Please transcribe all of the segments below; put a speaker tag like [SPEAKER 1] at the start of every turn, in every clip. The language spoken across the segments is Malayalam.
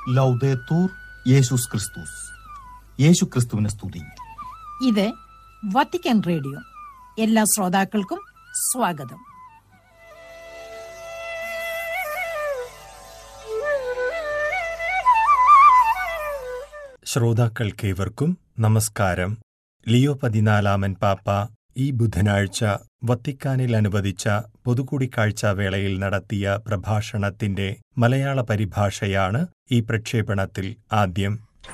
[SPEAKER 1] ലൗദേത്തൂർ യേശുസ് ക്രിസ്തുസ് യേശു ക്രിസ്തുവിനെ സ്തുതി
[SPEAKER 2] ഇത് വത്തിക്കാൻ റേഡിയോ എല്ലാ ശ്രോതാക്കൾക്കും സ്വാഗതം
[SPEAKER 3] ശ്രോതാക്കൾക്കേവർക്കും നമസ്കാരം ലിയോ പതിനാലാമൻ പാപ്പ ഈ ബുധനാഴ്ച വത്തിക്കാനിൽ അനുവദിച്ച പൊതുകൂടിക്കാഴ്ച വേളയിൽ നടത്തിയ പ്രഭാഷണത്തിന്റെ മലയാള പരിഭാഷയാണ് ഈ പ്രക്ഷേപണത്തിൽ ആദ്യം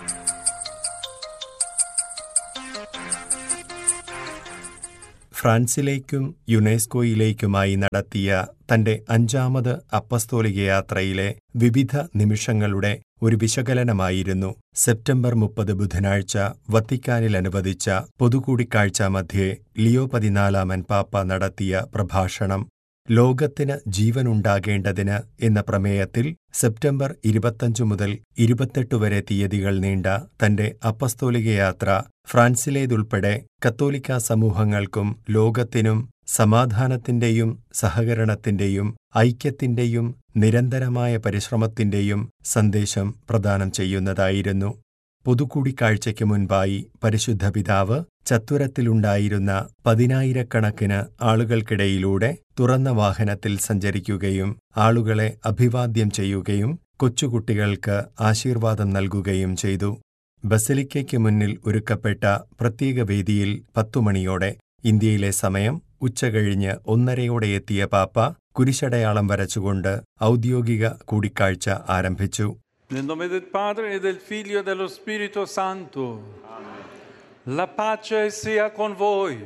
[SPEAKER 3] ഫ്രാൻസിലേക്കും യുനെസ്കോയിലേക്കുമായി നടത്തിയ തന്റെ അഞ്ചാമത് അപ്പസ്തോലിക യാത്രയിലെ വിവിധ നിമിഷങ്ങളുടെ ഒരു വിശകലനമായിരുന്നു സെപ്റ്റംബർ മുപ്പത് ബുധനാഴ്ച വത്തിക്കാനിൽ അനുവദിച്ച പൊതുകൂടിക്കാഴ്ച മധ്യേ ലിയോ പതിനാലാമൻ പാപ്പ നടത്തിയ പ്രഭാഷണം ലോകത്തിന് ജീവനുണ്ടാകേണ്ടതിന് എന്ന പ്രമേയത്തിൽ സെപ്റ്റംബർ ഇരുപത്തഞ്ചു മുതൽ ഇരുപത്തെട്ട് വരെ തീയതികൾ നീണ്ട തന്റെ അപ്പസ്തോലിക യാത്ര ഫ്രാൻസിലേതുൾപ്പെടെ കത്തോലിക്ക സമൂഹങ്ങൾക്കും ലോകത്തിനും സമാധാനത്തിന്റെയും സഹകരണത്തിന്റെയും ഐക്യത്തിന്റെയും നിരന്തരമായ പരിശ്രമത്തിന്റെയും സന്ദേശം പ്രദാനം ചെയ്യുന്നതായിരുന്നു പൊതുകൂടിക്കാഴ്ചയ്ക്ക് മുൻപായി പരിശുദ്ധ പിതാവ് ചത്തുരത്തിലുണ്ടായിരുന്ന പതിനായിരക്കണക്കിന് ആളുകൾക്കിടയിലൂടെ തുറന്ന വാഹനത്തിൽ സഞ്ചരിക്കുകയും ആളുകളെ അഭിവാദ്യം ചെയ്യുകയും കൊച്ചുകുട്ടികൾക്ക് ആശീർവാദം നൽകുകയും ചെയ്തു ബസലിക്കയ്ക്ക് മുന്നിൽ ഒരുക്കപ്പെട്ട പ്രത്യേക വേദിയിൽ പത്തുമണിയോടെ ഇന്ത്യയിലെ സമയം ഉച്ചകഴിഞ്ഞ് ഒന്നരയോടെ എത്തിയ പാപ്പ കുരിശടയാളം വരച്ചുകൊണ്ട് ഔദ്യോഗിക കൂടിക്കാഴ്ച ആരംഭിച്ചു
[SPEAKER 4] Nel nome del Padre e del Figlio e dello Spirito Santo. La pace sia con voi.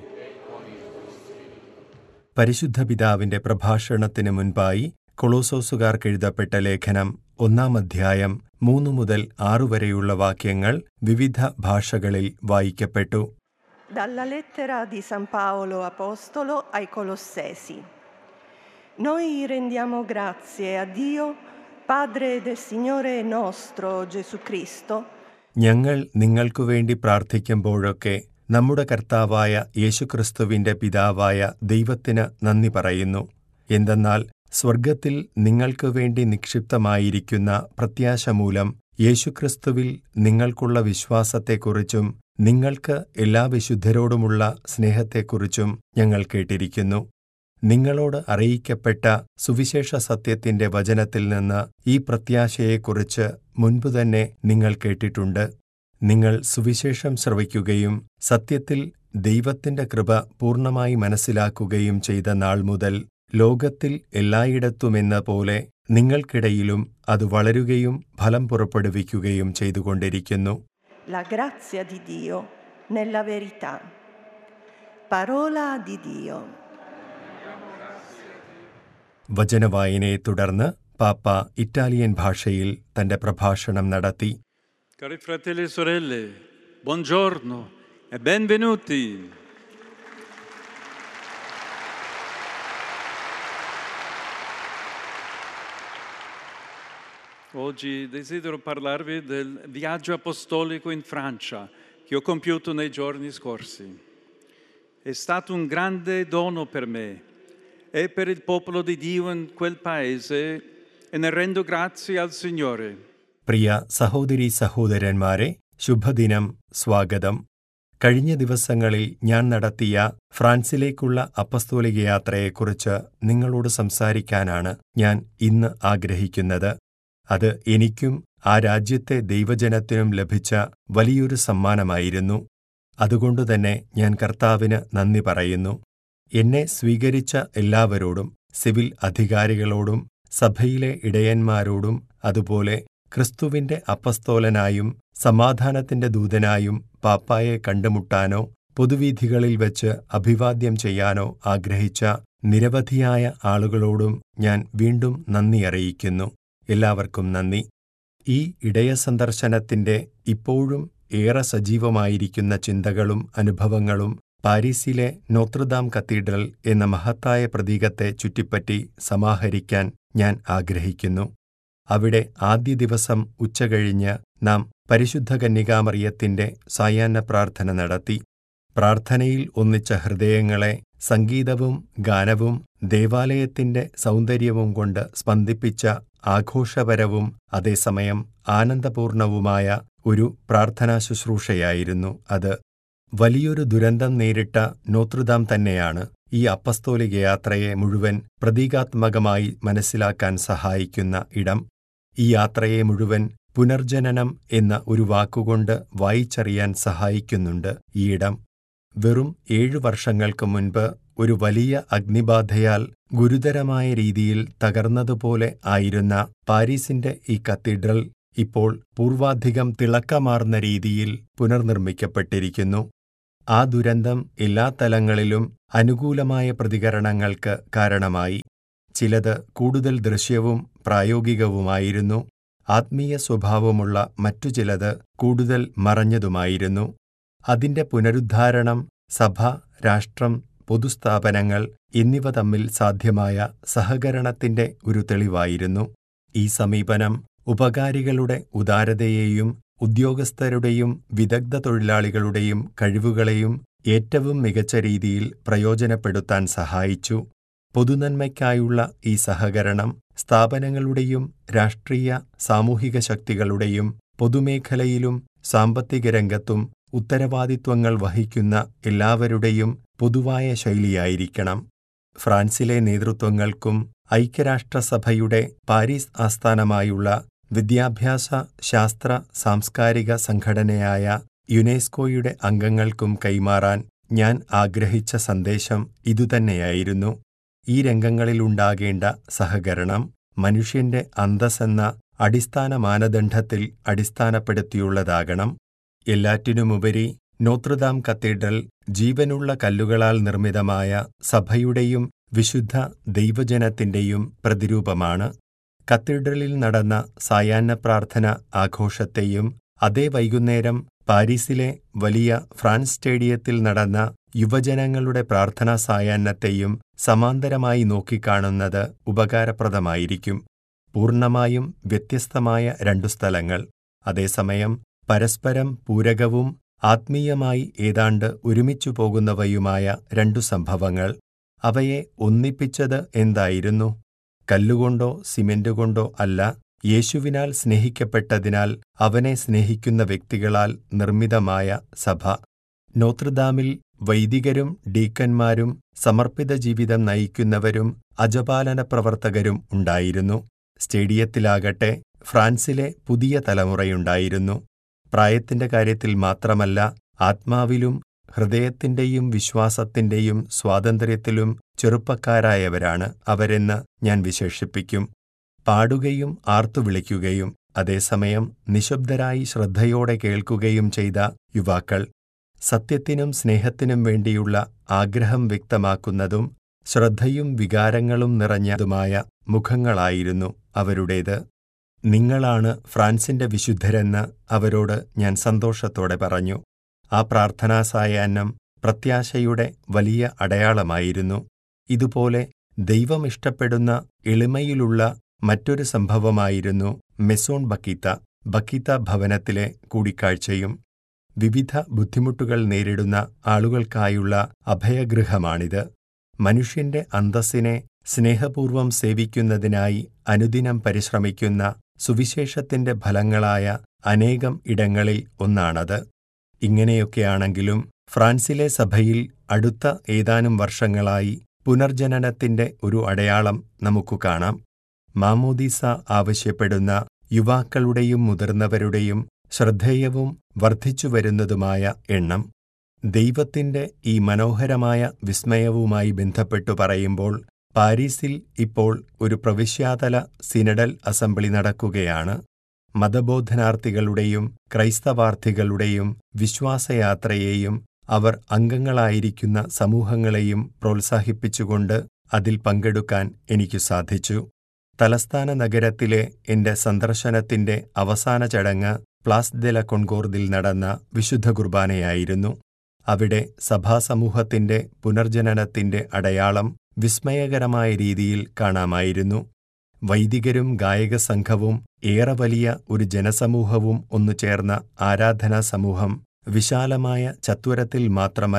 [SPEAKER 3] പരിശുദ്ധ പിതാവിന്റെ പ്രഭാഷണത്തിന് മുൻപായി കൊളോസോസുകാർക്ക് എഴുതപ്പെട്ട ലേഖനം ഒന്നാം അധ്യായം മൂന്നു മുതൽ ആറു വരെയുള്ള വാക്യങ്ങൾ വിവിധ ഭാഷകളിൽ വായിക്കപ്പെട്ടു
[SPEAKER 5] Dalla lettera di San Paolo Apostolo ai Colossesi. Noi rendiamo grazie a Dio, Padre del Signore nostro Gesù Cristo,
[SPEAKER 3] ഞങ്ങൾ നിങ്ങൾക്കു വേണ്ടി പ്രാർത്ഥിക്കുമ്പോഴൊക്കെ നമ്മുടെ കർത്താവായ യേശുക്രിസ്തുവിന്റെ പിതാവായ ദൈവത്തിന് നന്ദി പറയുന്നു എന്തെന്നാൽ സ്വർഗത്തിൽ നിങ്ങൾക്കു വേണ്ടി നിക്ഷിപ്തമായിരിക്കുന്ന പ്രത്യാശ മൂലം യേശുക്രിസ്തുവിൽ നിങ്ങൾക്കുള്ള വിശ്വാസത്തെക്കുറിച്ചും നിങ്ങൾക്ക് എല്ലാ വിശുദ്ധരോടുമുള്ള സ്നേഹത്തെക്കുറിച്ചും ഞങ്ങൾ കേട്ടിരിക്കുന്നു നിങ്ങളോട് അറിയിക്കപ്പെട്ട സുവിശേഷ സത്യത്തിന്റെ വചനത്തിൽ നിന്ന് ഈ പ്രത്യാശയെക്കുറിച്ച് മുൻപ് തന്നെ നിങ്ങൾ കേട്ടിട്ടുണ്ട് നിങ്ങൾ സുവിശേഷം ശ്രവിക്കുകയും സത്യത്തിൽ ദൈവത്തിന്റെ കൃപ പൂർണ്ണമായി മനസ്സിലാക്കുകയും ചെയ്ത നാൾ മുതൽ ലോകത്തിൽ എല്ലായിടത്തുമെന്ന പോലെ നിങ്ങൾക്കിടയിലും അത് വളരുകയും ഫലം പുറപ്പെടുവിക്കുകയും ചെയ്തുകൊണ്ടിരിക്കുന്നു
[SPEAKER 5] la grazia di Dio nella verità. Parola di Dio.
[SPEAKER 3] വചനവായനയെ തുടർന്ന് പാപ്പ ഇറ്റാലിയൻ ഭാഷയിൽ തന്റെ പ്രഭാഷണം നടത്തി
[SPEAKER 4] Cari fratelli e sorelle, buongiorno e benvenuti. Oggi desidero parlarvi del viaggio apostolico in Francia che ho compiuto nei giorni scorsi. È stato un grande dono per me e per il popolo di Dio in quel paese e ne rendo grazie al Signore.
[SPEAKER 3] പ്രിയ സഹോദരി സഹോദരന്മാരെ ശുഭദിനം സ്വാഗതം കഴിഞ്ഞ ദിവസങ്ങളിൽ ഞാൻ നടത്തിയ ഫ്രാൻസിലേക്കുള്ള അപ്പസ്തോലിക യാത്രയെക്കുറിച്ച് നിങ്ങളോട് സംസാരിക്കാനാണ് ഞാൻ ഇന്ന് ആഗ്രഹിക്കുന്നത് അത് എനിക്കും ആ രാജ്യത്തെ ദൈവജനത്തിനും ലഭിച്ച വലിയൊരു സമ്മാനമായിരുന്നു അതുകൊണ്ടുതന്നെ ഞാൻ കർത്താവിന് നന്ദി പറയുന്നു എന്നെ സ്വീകരിച്ച എല്ലാവരോടും സിവിൽ അധികാരികളോടും സഭയിലെ ഇടയന്മാരോടും അതുപോലെ ക്രിസ്തുവിന്റെ അപ്പസ്തോലനായും സമാധാനത്തിന്റെ ദൂതനായും പാപ്പായെ കണ്ടുമുട്ടാനോ പൊതുവീഥികളിൽ വെച്ച് അഭിവാദ്യം ചെയ്യാനോ ആഗ്രഹിച്ച നിരവധിയായ ആളുകളോടും ഞാൻ വീണ്ടും നന്ദി അറിയിക്കുന്നു എല്ലാവർക്കും നന്ദി ഈ ഇടയ സന്ദർശനത്തിന്റെ ഇപ്പോഴും ഏറെ സജീവമായിരിക്കുന്ന ചിന്തകളും അനുഭവങ്ങളും പാരീസിലെ നോത്രദാം കത്തീഡ്രൽ എന്ന മഹത്തായ പ്രതീകത്തെ ചുറ്റിപ്പറ്റി സമാഹരിക്കാൻ ഞാൻ ആഗ്രഹിക്കുന്നു അവിടെ ആദ്യ ദിവസം ഉച്ചകഴിഞ്ഞ് നാം പരിശുദ്ധ കന്യകാമറിയത്തിന്റെ സായാഹ്ന പ്രാർത്ഥന നടത്തി പ്രാർത്ഥനയിൽ ഒന്നിച്ച ഹൃദയങ്ങളെ സംഗീതവും ഗാനവും ദേവാലയത്തിന്റെ സൗന്ദര്യവും കൊണ്ട് സ്പന്ദിപ്പിച്ച ആഘോഷപരവും അതേസമയം ആനന്ദപൂർണവുമായ ഒരു പ്രാർത്ഥനാ ശുശ്രൂഷയായിരുന്നു അത് വലിയൊരു ദുരന്തം നേരിട്ട നോത്രദാം തന്നെയാണ് ഈ അപ്പസ്തോലിക യാത്രയെ മുഴുവൻ പ്രതീകാത്മകമായി മനസ്സിലാക്കാൻ സഹായിക്കുന്ന ഇടം ഈ യാത്രയെ മുഴുവൻ പുനർജനനം എന്ന ഒരു വാക്കുകൊണ്ട് വായിച്ചറിയാൻ സഹായിക്കുന്നുണ്ട് ഈ ഇടം വെറും ഏഴു വർഷങ്ങൾക്ക് മുൻപ് ഒരു വലിയ അഗ്നിബാധയാൽ ഗുരുതരമായ രീതിയിൽ തകർന്നതുപോലെ ആയിരുന്ന പാരീസിന്റെ ഈ കത്തീഡ്രൽ ഇപ്പോൾ പൂർവാധികം തിളക്കമാർന്ന രീതിയിൽ പുനർനിർമ്മിക്കപ്പെട്ടിരിക്കുന്നു ആ ദുരന്തം എല്ലാ തലങ്ങളിലും അനുകൂലമായ പ്രതികരണങ്ങൾക്ക് കാരണമായി ചിലത് കൂടുതൽ ദൃശ്യവും പ്രായോഗികവുമായിരുന്നു ആത്മീയ സ്വഭാവമുള്ള മറ്റു ചിലത് കൂടുതൽ മറഞ്ഞതുമായിരുന്നു അതിന്റെ പുനരുദ്ധാരണം സഭ രാഷ്ട്രം പൊതുസ്ഥാപനങ്ങൾ എന്നിവ തമ്മിൽ സാധ്യമായ സഹകരണത്തിന്റെ ഒരു തെളിവായിരുന്നു ഈ സമീപനം ഉപകാരികളുടെ ഉദാരതയെയും ഉദ്യോഗസ്ഥരുടെയും വിദഗ്ധ തൊഴിലാളികളുടെയും കഴിവുകളെയും ഏറ്റവും മികച്ച രീതിയിൽ പ്രയോജനപ്പെടുത്താൻ സഹായിച്ചു പൊതുനന്മയ്ക്കായുള്ള ഈ സഹകരണം സ്ഥാപനങ്ങളുടെയും രാഷ്ട്രീയ സാമൂഹിക ശക്തികളുടെയും പൊതുമേഖലയിലും സാമ്പത്തിക രംഗത്തും ഉത്തരവാദിത്വങ്ങൾ വഹിക്കുന്ന എല്ലാവരുടെയും പൊതുവായ ശൈലിയായിരിക്കണം ഫ്രാൻസിലെ നേതൃത്വങ്ങൾക്കും ഐക്യരാഷ്ട്രസഭയുടെ പാരീസ് ആസ്ഥാനമായുള്ള വിദ്യാഭ്യാസ ശാസ്ത്ര സാംസ്കാരിക സംഘടനയായ യുനെസ്കോയുടെ അംഗങ്ങൾക്കും കൈമാറാൻ ഞാൻ ആഗ്രഹിച്ച സന്ദേശം ഇതുതന്നെയായിരുന്നു ഈ രംഗങ്ങളിലുണ്ടാകേണ്ട സഹകരണം മനുഷ്യന്റെ അന്തസ്സെന്ന അടിസ്ഥാന മാനദണ്ഡത്തിൽ അടിസ്ഥാനപ്പെടുത്തിയുള്ളതാകണം എല്ലാറ്റിനുമുപരി നോത്രദാം കത്തീഡ്രൽ ജീവനുള്ള കല്ലുകളാൽ നിർമ്മിതമായ സഭയുടെയും വിശുദ്ധ ദൈവജനത്തിന്റെയും പ്രതിരൂപമാണ് കത്തീഡ്രലിൽ നടന്ന സായാഹ്ന പ്രാർത്ഥന ആഘോഷത്തെയും അതേ വൈകുന്നേരം പാരീസിലെ വലിയ ഫ്രാൻസ് സ്റ്റേഡിയത്തിൽ നടന്ന യുവജനങ്ങളുടെ പ്രാർത്ഥനാ സായാഹ്നത്തെയും സമാന്തരമായി നോക്കിക്കാണുന്നത് ഉപകാരപ്രദമായിരിക്കും പൂർണ്ണമായും വ്യത്യസ്തമായ രണ്ടു സ്ഥലങ്ങൾ അതേസമയം പരസ്പരം പൂരകവും ആത്മീയമായി ഏതാണ്ട് ഒരുമിച്ചു പോകുന്നവയുമായ രണ്ടു സംഭവങ്ങൾ അവയെ ഒന്നിപ്പിച്ചത് എന്തായിരുന്നു കല്ലുകൊണ്ടോ സിമന്റ് കൊണ്ടോ അല്ല യേശുവിനാൽ സ്നേഹിക്കപ്പെട്ടതിനാൽ അവനെ സ്നേഹിക്കുന്ന വ്യക്തികളാൽ നിർമ്മിതമായ സഭ നോത്രദാമിൽ വൈദികരും ഡീക്കന്മാരും സമർപ്പിത ജീവിതം നയിക്കുന്നവരും അജപാലന പ്രവർത്തകരും ഉണ്ടായിരുന്നു സ്റ്റേഡിയത്തിലാകട്ടെ ഫ്രാൻസിലെ പുതിയ തലമുറയുണ്ടായിരുന്നു പ്രായത്തിന്റെ കാര്യത്തിൽ മാത്രമല്ല ആത്മാവിലും ഹൃദയത്തിന്റെയും വിശ്വാസത്തിന്റെയും സ്വാതന്ത്ര്യത്തിലും ചെറുപ്പക്കാരായവരാണ് അവരെന്ന് ഞാൻ വിശേഷിപ്പിക്കും പാടുകയും ആർത്തുവിളിക്കുകയും അതേസമയം നിശബ്ദരായി ശ്രദ്ധയോടെ കേൾക്കുകയും ചെയ്ത യുവാക്കൾ സത്യത്തിനും സ്നേഹത്തിനും വേണ്ടിയുള്ള ആഗ്രഹം വ്യക്തമാക്കുന്നതും ശ്രദ്ധയും വികാരങ്ങളും നിറഞ്ഞതുമായ മുഖങ്ങളായിരുന്നു അവരുടേത് നിങ്ങളാണ് ഫ്രാൻസിന്റെ വിശുദ്ധരെന്ന് അവരോട് ഞാൻ സന്തോഷത്തോടെ പറഞ്ഞു ആ പ്രാർത്ഥനാ സായാഹ്നം പ്രത്യാശയുടെ വലിയ അടയാളമായിരുന്നു ഇതുപോലെ ദൈവം ഇഷ്ടപ്പെടുന്ന എളിമയിലുള്ള മറ്റൊരു സംഭവമായിരുന്നു മെസോൺ ബക്കീത്ത ബക്കീത്ത ഭവനത്തിലെ കൂടിക്കാഴ്ചയും വിവിധ ബുദ്ധിമുട്ടുകൾ നേരിടുന്ന ആളുകൾക്കായുള്ള അഭയഗൃഹമാണിത് മനുഷ്യന്റെ അന്തസ്സിനെ സ്നേഹപൂർവം സേവിക്കുന്നതിനായി അനുദിനം പരിശ്രമിക്കുന്ന സുവിശേഷത്തിന്റെ ഫലങ്ങളായ അനേകം ഇടങ്ങളിൽ ഒന്നാണത് ഇങ്ങനെയൊക്കെയാണെങ്കിലും ഫ്രാൻസിലെ സഭയിൽ അടുത്ത ഏതാനും വർഷങ്ങളായി പുനർജനനത്തിന്റെ ഒരു അടയാളം നമുക്കു കാണാം മാമോദീസ ആവശ്യപ്പെടുന്ന യുവാക്കളുടെയും മുതിർന്നവരുടെയും ശ്രദ്ധേയവും വർദ്ധിച്ചുവരുന്നതുമായ എണ്ണം ദൈവത്തിന്റെ ഈ മനോഹരമായ വിസ്മയവുമായി ബന്ധപ്പെട്ടു പറയുമ്പോൾ പാരീസിൽ ഇപ്പോൾ ഒരു പ്രവിശ്യാതല സിനഡൽ അസംബ്ലി നടക്കുകയാണ് മതബോധനാർത്ഥികളുടെയും ക്രൈസ്തവാർത്ഥികളുടെയും വിശ്വാസയാത്രയെയും അവർ അംഗങ്ങളായിരിക്കുന്ന സമൂഹങ്ങളെയും പ്രോത്സാഹിപ്പിച്ചുകൊണ്ട് അതിൽ പങ്കെടുക്കാൻ എനിക്കു സാധിച്ചു തലസ്ഥാന നഗരത്തിലെ എന്റെ സന്ദർശനത്തിന്റെ അവസാന ചടങ്ങ് പ്ലാസ് ദെ ല കൊൺകോർദിൽ നടന്ന വിശുദ്ധ കുർബാനയായിരുന്നു അവിടെ സഭാസമൂഹത്തിന്റെ പുനർജനനത്തിന്റെ അടയാളം വിസ്മയകരമായ രീതിയിൽ കാണാമായിരുന്നു വൈദികരും ഗായകസംഘവും ഏറെ വലിയ ഒരു ജനസമൂഹവും ഒന്നു ചേർന്ന ആരാധനാ സമൂഹം വിശാലമായ ചത്വരത്തിൽ മാത്രമല്ല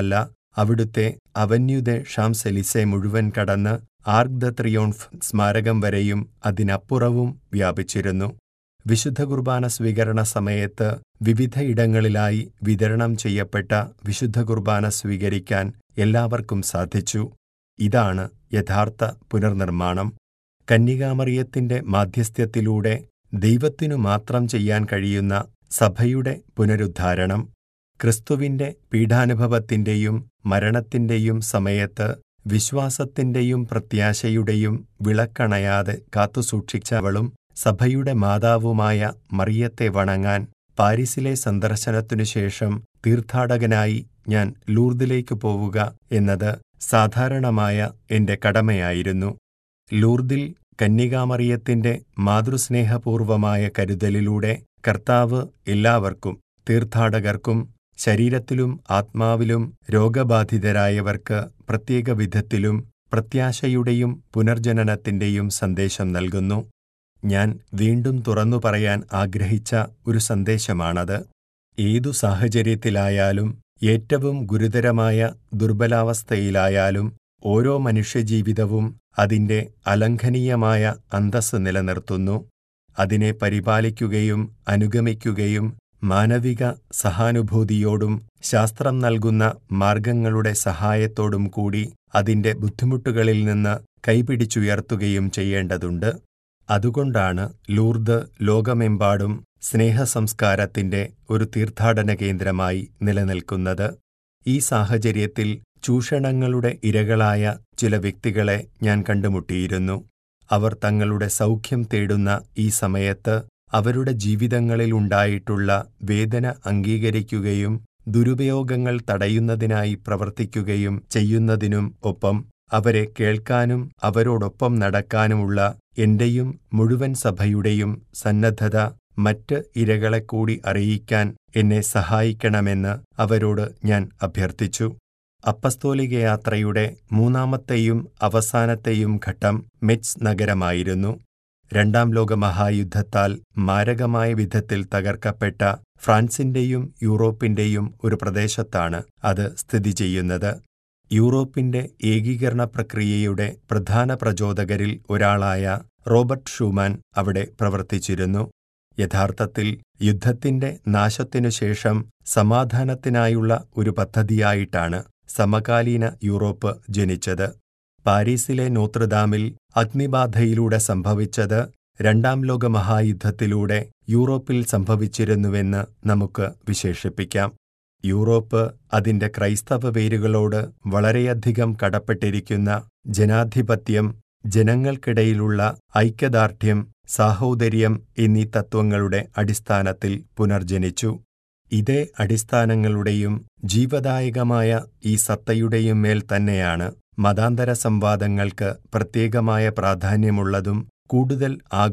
[SPEAKER 3] അവിടുത്തെ അവന്യൂ ദെ ഷാംസ് എലിസെ മുഴുവൻ കടന്ന് ആർക്ക് ദ ത്രിയോൺഫ് സ്മാരകം വരെയും അതിനപ്പുറവും വ്യാപിച്ചിരുന്നു വിശുദ്ധ കുർബാന സ്വീകരണ സമയത്ത് വിവിധയിടങ്ങളിലായി വിതരണം ചെയ്യപ്പെട്ട വിശുദ്ധ കുർബാന സ്വീകരിക്കാൻ എല്ലാവർക്കും സാധിച്ചു ഇതാണ് യഥാർത്ഥ പുനർനിർമ്മാണം കന്യകാമറിയത്തിന്റെ മാധ്യസ്ഥ്യത്തിലൂടെ ദൈവത്തിനു മാത്രം ചെയ്യാൻ കഴിയുന്ന സഭയുടെ പുനരുദ്ധാരണം ക്രിസ്തുവിന്റെ പീഡാനുഭവത്തിന്റെയും മരണത്തിന്റെയും സമയത്ത് വിശ്വാസത്തിന്റെയും പ്രത്യാശയുടെയും വിളക്കണയാതെ കാത്തുസൂക്ഷിച്ചവളും സഭയുടെ മാതാവുമായ മറിയത്തെ വണങ്ങാൻ പാരീസിലെ സന്ദർശനത്തിനു ശേഷം തീർത്ഥാടകനായി ഞാൻ ലൂർദിലേക്ക് പോവുക എന്നത് സാധാരണമായ എന്റെ കടമയായിരുന്നു ലൂർദിൽ കന്യകാമറിയത്തിന്റെ മാതൃസ്നേഹപൂർവമായ കരുതലിലൂടെ കർത്താവ് എല്ലാവർക്കും തീർത്ഥാടകർക്കും ശരീരത്തിലും ആത്മാവിലും രോഗബാധിതരായവർക്ക് പ്രത്യേക വിധത്തിലും പ്രത്യാശയുടെയും പുനർജനനത്തിന്റെയും സന്ദേശം നൽകുന്നു ഞാൻ വീണ്ടും തുറന്നു പറയാൻ ആഗ്രഹിച്ച ഒരു സന്ദേശമാണത് ഏതു സാഹചര്യത്തിലായാലും ഏറ്റവും ഗുരുതരമായ ദുർബലാവസ്ഥയിലായാലും ഓരോ മനുഷ്യജീവിതവും അതിന്റെ അലംഘനീയമായ അന്തസ്സ് നിലനിർത്തുന്നു അതിനെ പരിപാലിക്കുകയും അനുഗമിക്കുകയും മാനവിക സഹാനുഭൂതിയോടും ശാസ്ത്രം നൽകുന്ന മാർഗങ്ങളുടെ സഹായത്തോടും കൂടി അതിന്റെ ബുദ്ധിമുട്ടുകളിൽ നിന്ന് കൈപിടിച്ചുയർത്തുകയും ചെയ്യേണ്ടതുണ്ട് അതുകൊണ്ടാണ് ലൂർദ് ലോകമെമ്പാടും സ്നേഹസംസ്കാരത്തിന്റെ ഒരു തീർത്ഥാടന കേന്ദ്രമായി നിലനിൽക്കുന്നത് ഈ സാഹചര്യത്തിൽ ചൂഷണങ്ങളുടെ ഇരകളായ ചില വ്യക്തികളെ ഞാൻ കണ്ടുമുട്ടിയിരുന്നു അവർ തങ്ങളുടെ സൗഖ്യം തേടുന്ന ഈ സമയത്ത് അവരുടെ ജീവിതങ്ങളിൽ ഉണ്ടായിട്ടുള്ള വേദന അംഗീകരിക്കുകയും ദുരുപയോഗങ്ങൾ തടയുന്നതിനായി പ്രവർത്തിക്കുകയും ചെയ്യുന്നതിനും ഒപ്പം അവരെ കേൾക്കാനും അവരോടൊപ്പം നടക്കാനുമുള്ള എന്റെയും മുഴുവൻ സഭയുടെയും സന്നദ്ധത മറ്റ് ഇരകളെ കൂടി അറിയിക്കാൻ എന്നെ സഹായിക്കണമെന്ന് അവരോട് ഞാൻ അഭ്യർത്ഥിച്ചു അപ്പസ്തോലിക യാത്രയുടെ മൂന്നാമത്തെയും അവസാനത്തെയും ഘട്ടം മെറ്റ്സ് നഗരമായിരുന്നു രണ്ടാം ലോക മഹായുദ്ധത്താൽ മാരകമായ വിധത്തിൽ തകർക്കപ്പെട്ട ഫ്രാൻസിന്റെയും യൂറോപ്പിന്റെയും ഒരു പ്രദേശത്താണ് അത് സ്ഥിതി ചെയ്യുന്നത് യൂറോപ്പിന്റെ ഏകീകരണ പ്രക്രിയയുടെ പ്രധാന പ്രചോദകരിൽ ഒരാളായ റോബർട്ട് ഷൂമാൻ അവിടെ പ്രവർത്തിച്ചിരുന്നു യഥാർത്ഥത്തിൽ യുദ്ധത്തിന്റെ നാശത്തിനുശേഷം സമാധാനത്തിനായുള്ള ഒരു പദ്ധതിയായിട്ടാണ് സമകാലീന യൂറോപ്പ് ജനിച്ചത് പാരീസിലെ നോത്രദാമിൽ അഗ്നിബാധയിലൂടെ സംഭവിച്ചത് രണ്ടാം ലോക മഹായുദ്ധത്തിലൂടെ യൂറോപ്പിൽ സംഭവിച്ചിരുന്നുവെന്ന് നമുക്ക് വിശേഷിപ്പിക്കാം യൂറോപ്പ് അതിന്റെ ക്രൈസ്തവ വേരുകളോട് വളരെയധികം കടപ്പെട്ടിരിക്കുന്ന ജനാധിപത്യം ജനങ്ങൾക്കിടയിലുള്ള ഐക്യദാർഢ്യം സാഹോദര്യം എന്നീ തത്വങ്ങളുടെ അടിസ്ഥാനത്തിൽ പുനർജനിച്ചു ഇതേ അടിസ്ഥാനങ്ങളുടെയും ജീവദായകമായ ഈ സത്തയുടെയും മേൽ തന്നെയാണ് മതാന്തര സംവാദങ്ങൾക്ക് പ്രത്യേകമായ പ്രാധാന്യമുള്ളതും കൂടുതൽ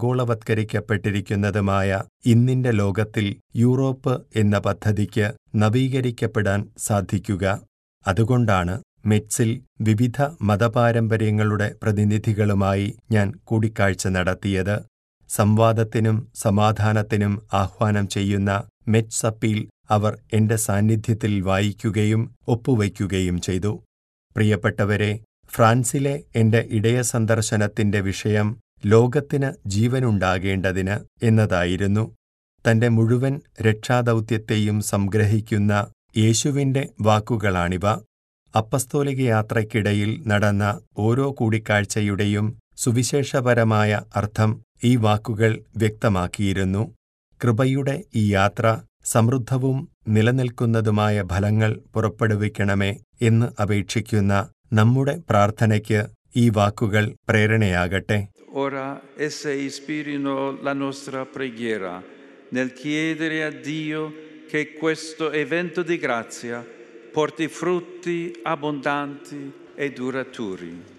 [SPEAKER 3] ആഗോളവത്കരിക്കപ്പെട്ടിരിക്കുന്നതുമായ ഇന്നിന്റെ ലോകത്തിൽ യൂറോപ്പ് എന്ന പദ്ധതിക്ക് നവീകരിക്കപ്പെടാൻ സാധിക്കുക അതുകൊണ്ടാണ് മെറ്റ്സിൽ വിവിധ മതപാരമ്പര്യങ്ങളുടെ പ്രതിനിധികളുമായി ഞാൻ കൂടിക്കാഴ്ച നടത്തിയത് സംവാദത്തിനും സമാധാനത്തിനും ആഹ്വാനം ചെയ്യുന്ന മെറ്റ്സ് അപ്പീൽ അവർ എന്റെ സാന്നിധ്യത്തിൽ വായിക്കുകയും ഒപ്പുവയ്ക്കുകയും ചെയ്തു പ്രിയപ്പെട്ടവരെ ഫ്രാൻസിലെ എന്റെ ഇടയ സന്ദർശനത്തിന്റെ വിഷയം ലോകത്തിന് ജീവനുണ്ടാകേണ്ടതിന് എന്നതായിരുന്നു തന്റെ മുഴുവൻ രക്ഷാദൗത്യത്തെയും സംഗ്രഹിക്കുന്ന യേശുവിന്റെ വാക്കുകളാണിവ അപ്പസ്തോലിക യാത്രയ്ക്കിടയിൽ നടന്ന ഓരോ കൂടിക്കാഴ്ചയുടെയും സുവിശേഷപരമായ അർത്ഥം ഈ വാക്കുകൾ വ്യക്തമാക്കിയിരുന്നു കൃപയുടെ ഈ യാത്ര സമൃദ്ധവും നിലനിൽക്കുന്നതുമായ ഫലങ്ങൾ പുറപ്പെടുവിക്കണമേ എന്ന് അപേക്ഷിക്കുന്ന നമ്മുടെ പ്രാർത്ഥനയ്ക്ക് ഈ വാക്കുകൾ പ്രേരണയാകട്ടെ
[SPEAKER 4] Ora esse ispirino la nostra preghiera nel chiedere a Dio che questo evento di grazia porti frutti abbondanti e duraturi.